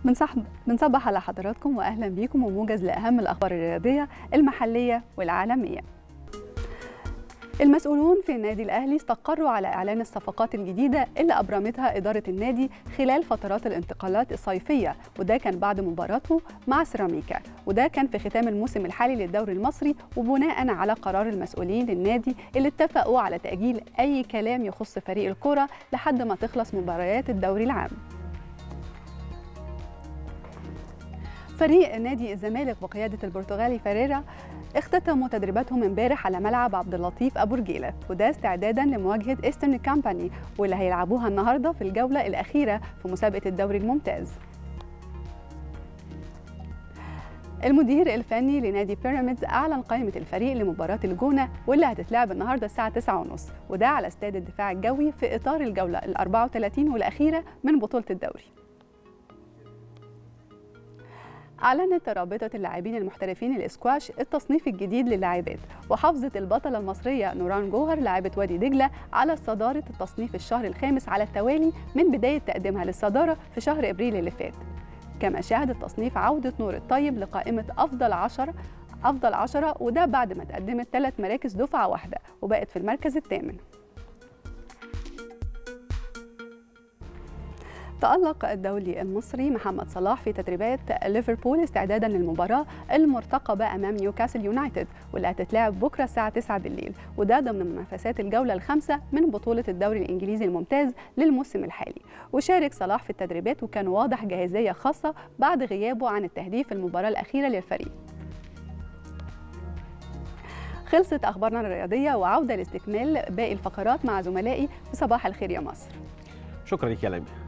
بنصحب بنصبح على حضراتكم واهلا بيكم وموجز لاهم الاخبار الرياضيه المحليه والعالميه. المسؤولون في النادي الاهلي استقروا على اعلان الصفقات الجديده اللي ابرمتها اداره النادي خلال فترات الانتقالات الصيفيه وده كان بعد مباراته مع سيراميكا وده كان في ختام الموسم الحالي للدوري المصري وبناء على قرار المسؤولين للنادي اللي اتفقوا على تاجيل اي كلام يخص فريق الكره لحد ما تخلص مباريات الدوري العام. فريق نادي الزمالك بقياده البرتغالي فيريرا اختتموا تدريباتهم امبارح على ملعب عبد اللطيف ابو رجيله وده استعدادا لمواجهه ايسترن كامباني واللي هيلعبوها النهارده في الجوله الاخيره في مسابقه الدوري الممتاز. المدير الفني لنادي بيراميدز اعلن قائمه الفريق لمباراه الجونه واللي هتتلعب النهارده الساعه 9:30 وده على استاد الدفاع الجوي في اطار الجوله ال 34 والاخيره من بطوله الدوري. أعلنت رابطة اللاعبين المحترفين الإسكواش التصنيف الجديد للاعبات وحافظت البطلة المصرية نوران جوهر لاعبة وادي دجلة على صدارة التصنيف الشهر الخامس على التوالي من بداية تقديمها للصدارة في شهر إبريل اللي فات كما شهد التصنيف عودة نور الطيب لقائمة أفضل عشر أفضل عشرة وده بعد ما تقدمت ثلاث مراكز دفعة واحدة وبقت في المركز الثامن تألق الدولي المصري محمد صلاح في تدريبات ليفربول استعدادا للمباراة المرتقبة أمام نيوكاسل يونايتد واللي هتتلعب بكرة الساعة 9 بالليل وده ضمن منافسات الجولة الخامسة من بطولة الدوري الإنجليزي الممتاز للموسم الحالي وشارك صلاح في التدريبات وكان واضح جاهزية خاصة بعد غيابه عن التهديف في المباراة الأخيرة للفريق خلصت أخبارنا الرياضية وعودة لاستكمال باقي الفقرات مع زملائي في صباح الخير يا مصر شكرا لك يا لمي